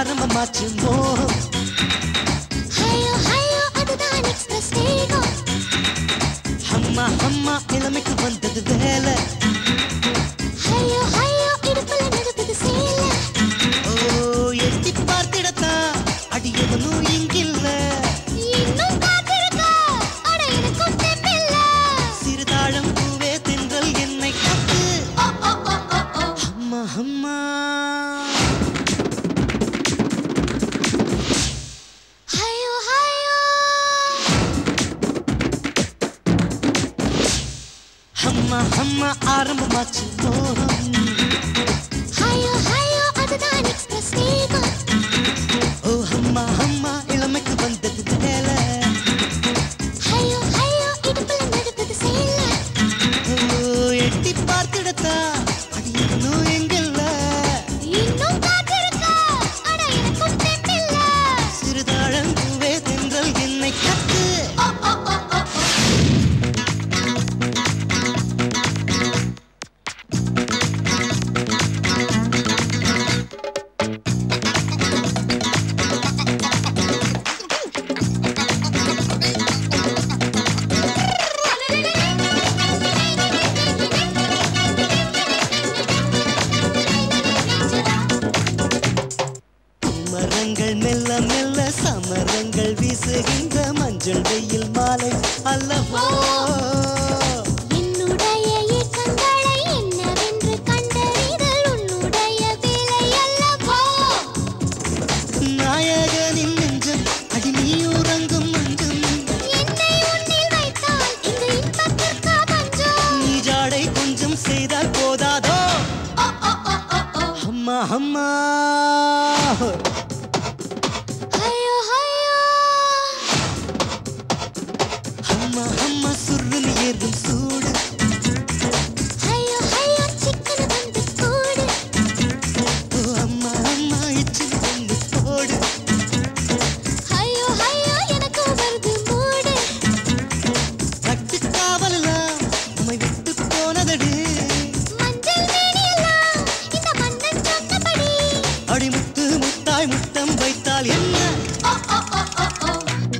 ஆரம்பமாச்சு மோகம் ஹையோ ஹையோ அதுதான் எக்ஸ்பிரஸ் வேகம் அம்மா அம்மா இளமைக்கு வந்தது வேலை ஹையோ ஹையோ இடுப்புல நடுப்புது சேல ஓ எட்டி பார்த்திடத்தான் அடியவனும் இங்கில்ல இன்னும் காத்திருக்க அட எனக்கும் தெம்பில்ல சிறுதாழம் பூவே தென்றல் என்னை கத்து ஓ ஓ ஓ ஓ ஓ அம்மா அம்மா ஹையோ ஹையோ அம்மா அம்மா ஆரம்பமாச்சு மோகம் ஹையோ ஹையோ அதுதான் எக்ஸ்பிரஸ் வேகம் ஓ அம்மா அம்மா இளமைக்கு வந்தது வேலை ஹையோ ஹையோ இடுப்புல நடுப்புது சேல ஓ எட்டி பார்த்திடத்தான் அடியவனும் எங்கில்ல இன்னும் காத்திருக்க அட எனக்கும் தெம்பில்ல சிறுதாழம் பூவே தென்றல் என்னை கத்து ஓ ஓ ஓ ஓ ஓ மரங்கள் மெல்ல மெல்ல சமரங்கள் வீசுகின்ற மஞ்சள் வெயில் மாலை அல்லவோ என்னுடைய ஏக்கங்களை என்னவென்று கண்டறிதல் உன்னுடைய வேலை அல்லவோ நாயகனின் நெஞ்சம் அடி நீ உறங்கும் மஞ்சம் என்னை உன்னில் வைத்தால் இந்த இன்பத்திற்கா பஞ்சம் நீ ஜாடை கொஞ்சம் செய்தால் போதாதோ ஓ ஓ ஓ ஓ ஓ அம்மா அம்மா ஹையோ ஹையோ அம்மா அம்மா சுருன்னு ஏறும் சூடு ஹையோ ஹையோ சிக்கன வந்து கூடு ஓ அம்மா அம்மா இச்சு வந்து போடு ஹையோ ஹையோ எனக்கு வருது மூடு கட்டு காவலாம் நம்மை விட்டு போனதடி மஞ்சள் மேனியெல்லாம் இந்த மன்னன் சொன்னபடி அடி முத்து முத்தாய் முத்தம் வைத்தால் என்ன ஓ ஓ ஓ ஓ ஓ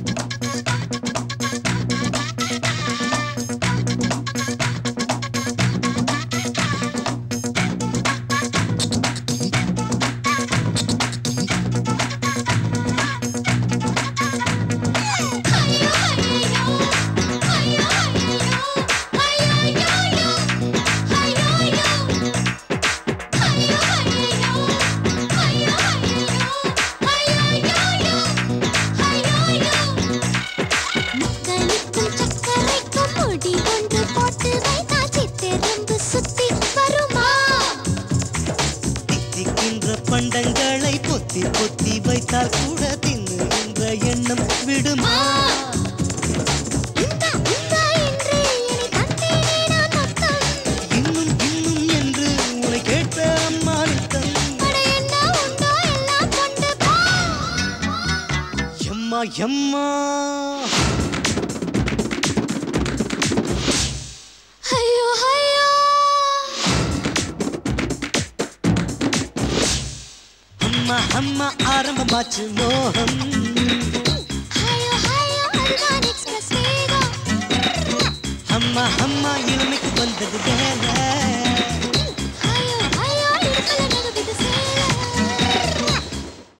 முக்களிக்கும் சக்கரைக்கும் முடி ஒன்று போட்டு வைத்தால் சித்தெரும்பு சுத்தி வருமா தித்திக்கின்ற பண்டங்களை பொத்தி பொத்தி வைத்தால் கூட தின்னுகின்ற எண்ணம் விடுமா இந்த இந்த என்று என்னை தந்தேனே நான் மொத்தம் இன்னும் இன்னும் என்று உன்னை கேட்ட அம்மா நித்தம் அட என்ன உண்டோ எல்லாம் கொண்டு போ எம்மா எம்மா ஐயோ ஐயோ அம்மா அம்மா ஆரம்பமாச்சு மோகம் ஐயோ ஐயோ அதுதான் எக்ஸ்பிரஸ் வேகம் அம்மா அம்மா இளமைக்கு வந்தது வேலை